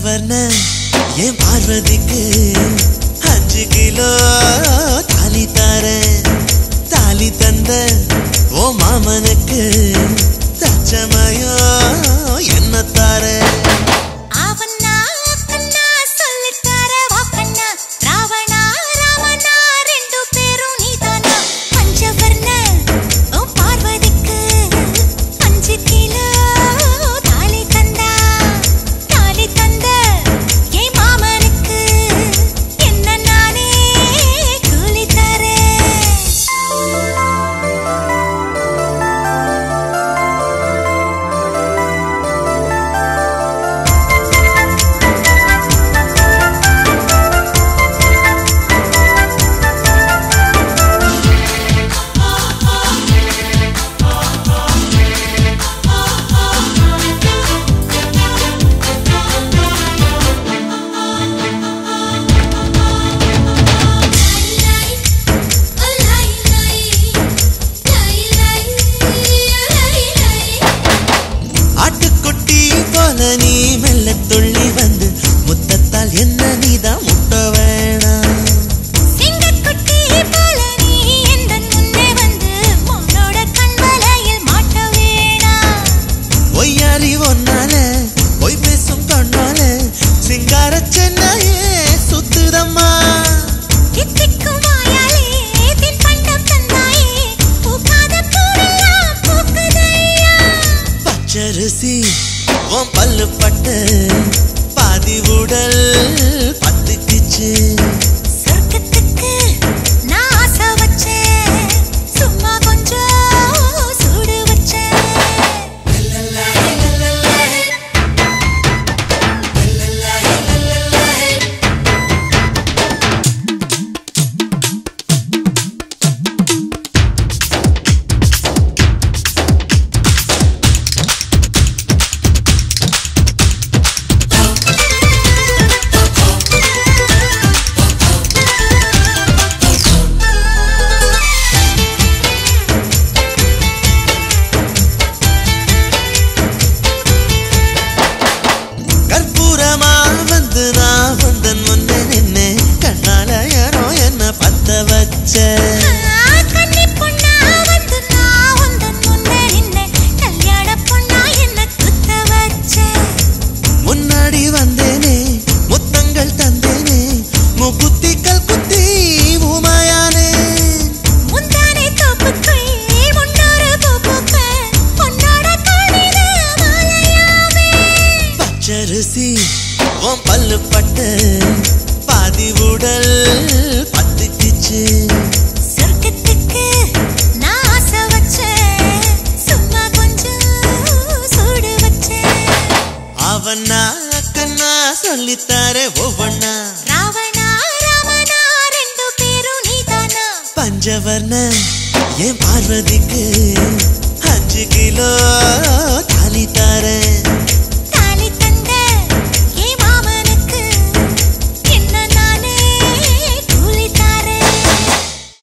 பஞ்சவர்ண என் பார்வதிக்கு அஞ்சு கிலோ தாலி தாரேன் தாலி தந்த ஓ மாமனுக்கு தச்சமயோ என்ன தாரேன் அவனா அக்கண்ணா சொல்லித்தார வாக்கண்ணா ராவணா ராமனா ரெண்டு பேரும் நீதானா பஞ்சவர்ண உன் பார்வதிக்கு அஞ்சு கிலோ தாலி தந்தா தாலி தந்த என் மாமனுக்கு என்ன நானே கூலி தரேன் ஆட்டுக்குட்டி போல நீ மெல்ல துள்ளி வந்து முத்தத்தால் என்ன நீதான் முட்ட வேணாம் சிங்கக்குட்டி போல நீ எந்தன் முன்னே வந்து உன்னோட கண்வலையில் மாட்ட வேணாம் ஒய்யாரி ஒன்னால பொய் பேசும் கண்ணால சிங்கார சென்னையே சுத்துதம்மா தித்திக்கும் வாயாலே தின் பண்டம் தந்தாயே பூக்காத பூவெல்லாம் பூக்குதையா பச்சரிசி உன் பல்லு பட்டு பாதி உடல் பத்துக்குச்சு சொர்க்கத்துக்கு நான் ஆசை வச்சேன் சும்மா கொஞ்சம் சூடு வச்சேன் கற்பூரமா வந்து நான் வந்தன் முன்னே நின்னே கண்ணால யாரோ என்ன பத்த வச்ச கன்னி பொண்ணா வந்து நான் உந்தன் முன்னே நின்னேன் கல்யாண பொண்ணா என்ன குத்த வச்சேன் முன்னாடி வந்தேனே முத்தங்கள் தந்தேனே முக்குத்திகள் குத்தி உமாயானே முந்தானை தோப்புக்குள் முன்னொரு பூப்புக்க பொன்னோட காலில மாலையாவே பச்சரிசி உன் பல்லு பட்டு பாதி உடல் பத்துக்குச்சு சொர்க்கத்துக்கு நான் ஆசை வச்சேன் சும்மா கொஞ்சம் சூடு வச்சேன் அவனா அக்கண்ணா சொல்லித்தாரே ஒவ்வொன்னா ராவணா ராமனா ரெண்டு பேரும் நீதானா பஞ்சவர்ண என் பார்வதிக்கு அஞ்சு கிலோ